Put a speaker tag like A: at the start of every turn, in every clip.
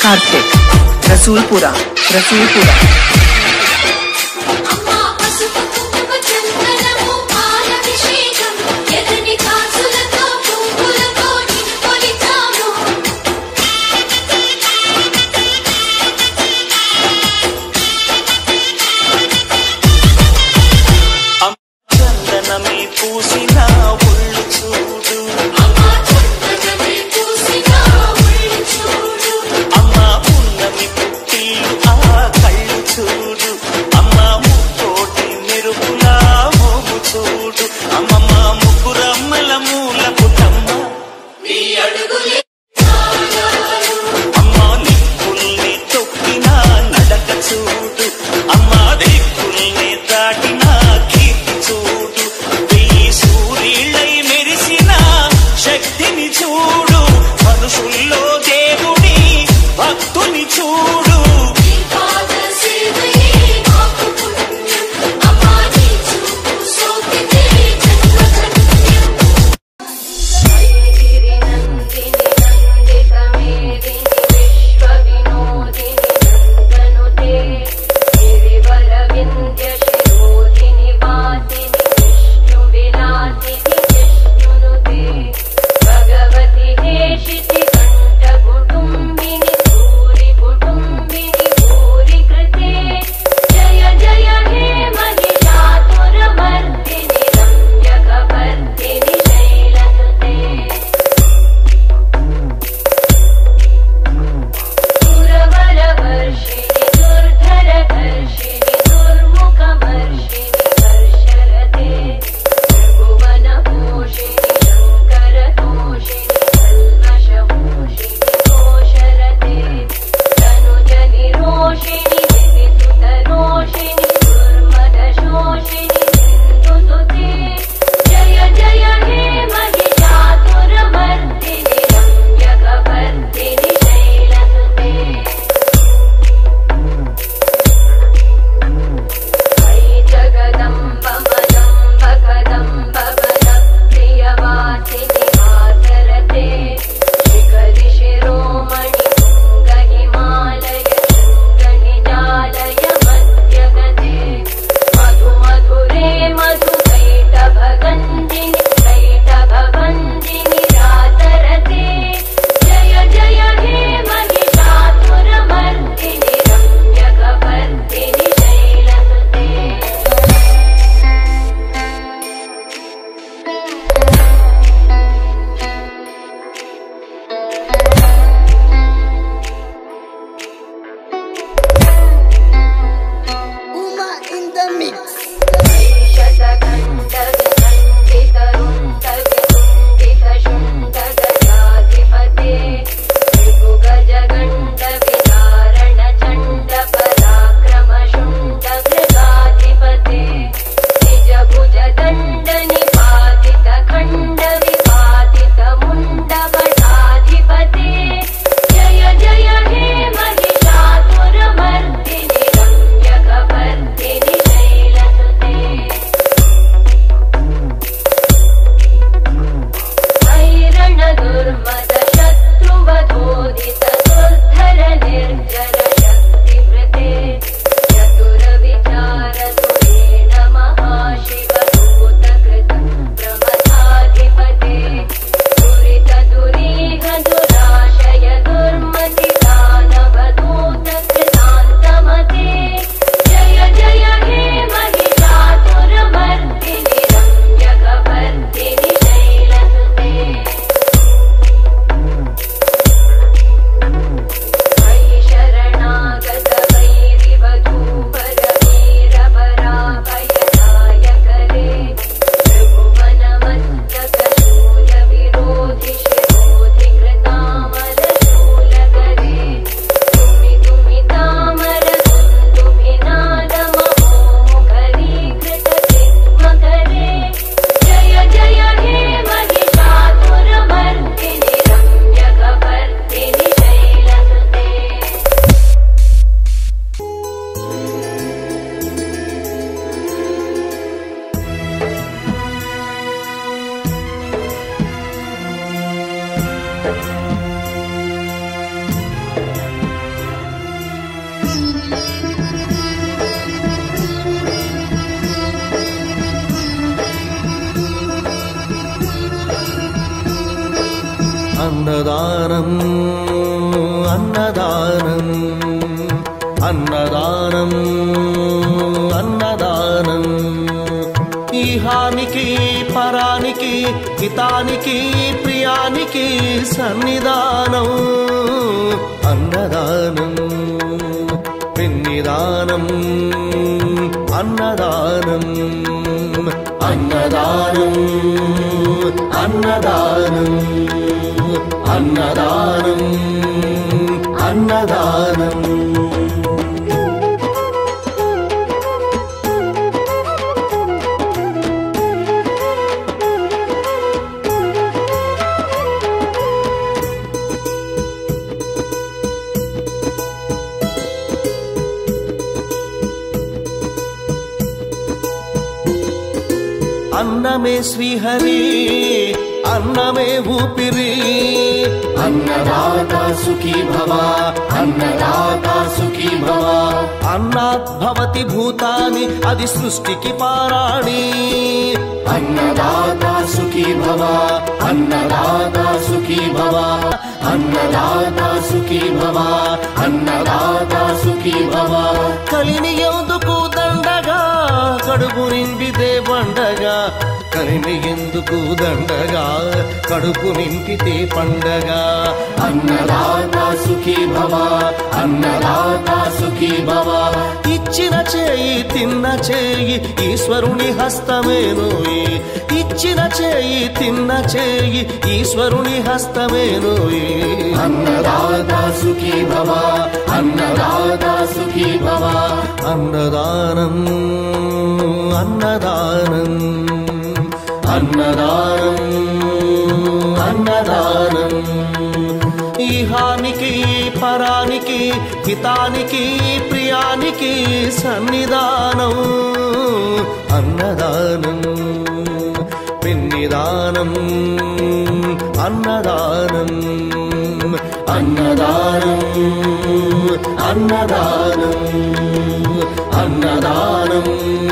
A: కార్తిక్ రసూల్పుర రసూల్పుర
B: అమ్మా పసుపు కుంకుమ చందనము పాలభిషేకం ఎర్రని కాసులతో పువ్వులతో నిన్ను కొలిచాము
C: చందనమే పూసిన ఒళ్ళు చూడు
B: అమ్మా చందనమే పూసిన ఒళ్ళు చూడు
C: అమ్మ ఉన్నమి పుట్టిల్లు ఆ కళ్ళు
D: అన్నదానం అన్నదానం అన్నదానం అన్నదానం ఈహానికి పరానికి హితానికి ప్రియానికి సన్నిధానం అన్నదానం పిన్నిదానం అన్నదానం అన్నదానం అన్నదానం అన్నదానం అన్నదానం అన్నమే శ్రీహరి అన్నమే ఊపిరి అన్నదాత సుఖీ భవ అన్నదాత సుఖీ భవ అన్నాత్ భవతి భూతాని అది సృష్టికి పారాణి అన్నదాత సుఖీ భవ అన్నదాత సుఖీ భవ అన్నదాత సుఖీ భవ అన్నదాత సుఖీ భవ కలిని ఎందుకు దండగా కడుపు నిండితే పండగా కలిమి ఎందుకు దండగా కడుపు నింపితే పండగ అన్నదాత సుఖీ భవ అన్నదాత సుఖీ భవ ఇచ్చిన చేయి తిన్న చేయి ఈశ్వరుని హస్తమేనోయి ఇచ్చిన చేయి తిన్న చేయి ఈశ్వరుని హస్తమేనోయి అన్నదాత సుఖీ భవ అన్నదాత సుఖీ భవ అన్నదానం అన్నదానం అన్నదానం అన్నదానం ఈహానికి పరానికి హితానికి ప్రియానికి సన్నిధానం అన్నదానం పిన్నిదానం అన్నదానం అన్నదానం అన్నదానం అన్నదానం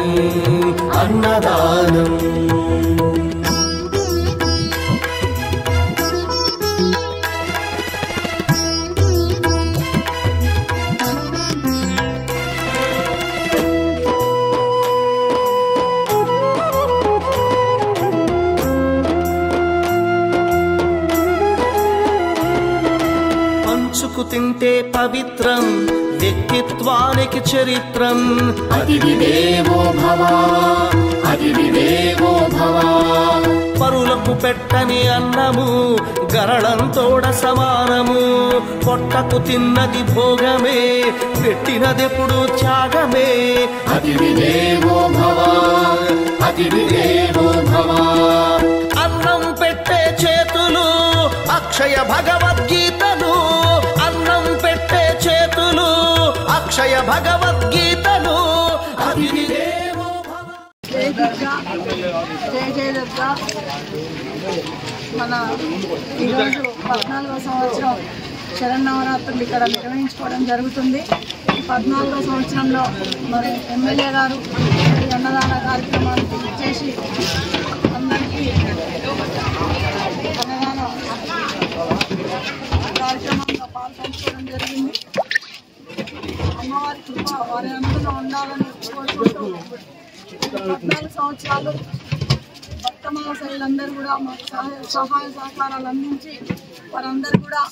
D: అన్నదానం పంచుకు తింటే పవిత్రం వ్యక్తిత్వానికి చరిత్రం అతిథి దేవో భవ అతిథి దేవో భవ పరులకు పెట్టని అన్నము గరళంతోడ సమానము పొట్టకు తిన్నది భోగమే పెట్టినదెప్పుడు త్యాగమే అతిథి దేవో భవ అతిథి దేవో భవ అన్నం పెట్టే చేతులు అక్షయ భగవద్గీతలు అన్నం పెట్టే చేతులు అక్షయ భగవద్గీతలు అతిథి దేవో భవ
E: జై దుర్గా జై జై దుర్గా మన ఈరోజు పద్నాలుగో సంవత్సరం శరన్నవరాత్రులు ఇక్కడ నిర్వహించుకోవడం జరుగుతుంది ఈ పద్నాలుగో సంవత్సరంలో మరి ఎమ్మెల్యే గారు ఈ అన్నదాన కార్యక్రమానికి ఇచ్చేసి అందరికీ అన్నదాన కార్యక్రమంలో పాల్పంచుకోవడం జరిగింది అమ్మవారి కృప వారి అందులో ఉండాలని కోరుకుంటూ పద్నాలుగు సంవత్సరాలు భక్తమాల శైలందరూ కూడా మాకు సహాయ సహాయ సహకారాలు అందించి వారందరూ కూడా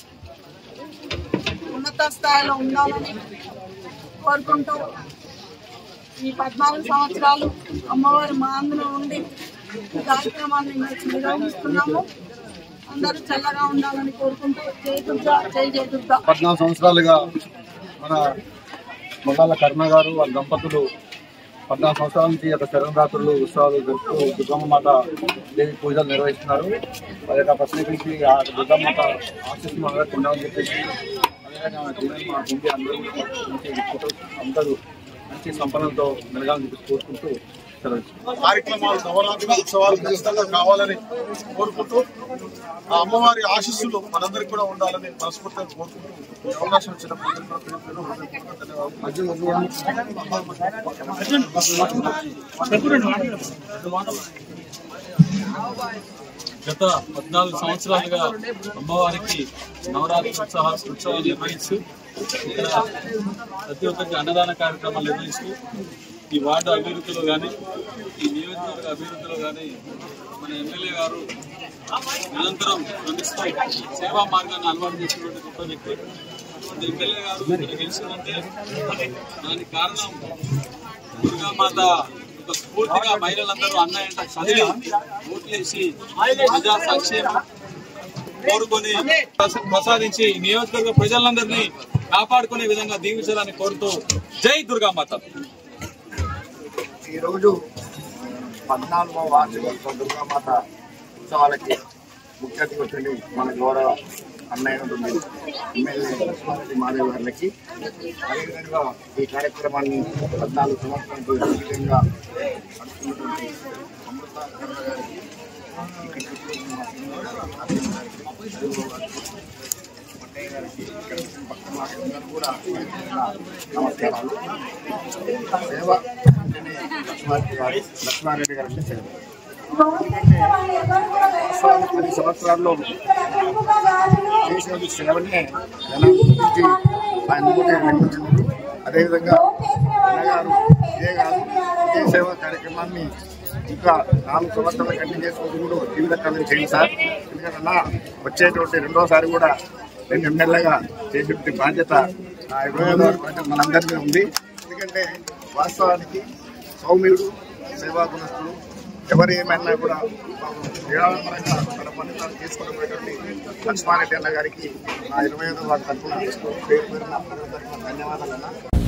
E: ఉన్నత స్థాయిలో ఉండాలని కోరుకుంటూ ఈ పద్నాలుగు సంవత్సరాలు అమ్మవారి మా అందులో ఉండి ఈ కార్యక్రమాన్ని నిర్వహిస్తున్నాము అందరూ చల్లగా ఉండాలని కోరుకుంటూ జై దుర్గా జై జై దుర్గా
F: పద్నాలుగు సంవత్సరాలుగా మన మొగాల కర్ణ గారు వాళ్ళ దంపతులు పద్నాలుగు సంవత్సరాల నుంచి యొక్క శరణరాత్రులు ఉత్సవాలు జరుపుతూ దుర్గమ్మ మాత దేవి పూజలు నిర్వహిస్తున్నారు వారి యొక్క ప్రత్యేకించి ఆ దుర్గమ్మ మాత ఆశీస్సు అందరికి ఉండాలని చెప్పేసి అదేవిధంగా మన జీవన్ మా గుండె అందరూ కూడా మంచి ఫోటోస్ అందరూ మంచి సంపన్నంతో మెలగాలని చెప్పేసి కోరుకుంటూ సెలవు
G: కార్యక్రమాలు నవరాత్రి ఉత్సవాలు ఖచ్చితంగా కావాలని కోరుకుంటూ ఆ అమ్మవారి ఆశీస్సులు మనందరికీ కూడా ఉండాలని మనస్ఫూర్తిగా కోరుకుంటూ ఈ అవకాశం ఇచ్చిన ప్రజలకు కూడా పేరు పేరు హృదయపూర్వక ధన్యవాదాలు
H: గత పద్నాలుగు సంవత్సరాలుగా అమ్మవారికి నవరాత్రి ఉత్సవ ఉత్సవాలు నిర్వహిస్తూ ఇక్కడ ప్రతి ఒక్కరికి అన్నదాన కార్యక్రమాలు నిర్వహిస్తూ ఈ వార్డు అభివృద్ధిలో కానీ ఈ నియోజకవర్గ అభివృద్ధిలో కానీ మన ఎమ్మెల్యే గారు నిరంతరం శ్రమిస్తూ సేవా మార్గాన్ని అలవాటు చేసినటువంటి గొప్ప వ్యక్తి అటువంటి ఎమ్మెల్యే గారు ఇక్కడ గెలిచిందంటే దానికి కారణం దుర్గామాత ఒక స్ఫూర్తిగా మహిళలందరూ అన్నయ్యంట కదిలి ఓట్లేసి ప్రజా సంక్షేమం కోరుకొని ప్రస- ప్రసాదించి ఈ నియోజకవర్గ ప్రజలందరినీ కాపాడుకునే విధంగా దీవించాలని కోరుతూ జై దుర్గామాత
F: ఈరోజు పద్నాలుగవ వార్షికోత్సవ దుర్గామాత ఉత్సవాలకి ముఖ్య అతిథి వచ్చింది మన గౌరవ అన్నయ్య ఎమ్మెల్యే లక్ష్మారెడ్డి మాధవ్ గారికి అదేవిధంగా ఈ కార్యక్రమాన్ని పద్నాలుగు సంవత్సరాలకు విజయంగా నడుస్తున్నటువంటి అమృత కరుణ గారికి, ఇక్కడికి వచ్చిన మా శ్రీనివాస్ గారికి, పట్టయ్య గారికి, ఇక్కడ వచ్చిన పక్కన వాళ్ళందరూ కూడా నమస్కారాలు సేవ అంటేనే లక్ష్మారెడ్డి గారు లక్ష్మారెడ్డి గారు అంటే సేవ వాస్తవానికి పది సంవత్సరాల్లో చేసిన సేవనే జనం గురించి ఆయన ముందుకు నిర్మించినారు అదేవిధంగా అన్నగారు ఇదే కాదు ఇదే సేవా కార్యక్రమాన్ని ఇంకా నాలుగు సంవత్సరాల కంటిన్యూ చేసుకుంటూ కూడా జీవితకాలం చేయండి సార్ ఎందుకంటే అన్న వచ్చేటువంటి రెండోసారి కూడా రెండు ఎమ్మెల్యేగా చేసేటువంటి బాధ్యత ఆ ఇరవై ఐదో బాధ్యత మనందరి మీద ఉంది ఎందుకంటే వాస్తవానికి సౌమ్యుడు సేవా గుణస్తుడు ఎవరు ఏమైనా కూడా నిరాడంబరంగా తన ఫలితాలు తీసుకున్నటువంటి లక్ష్మారెడ్డి అన్న గారికి నా ఇరవై ఐదో వారి తరఫున పేరు పేరున ధన్యవాదాలు అన్న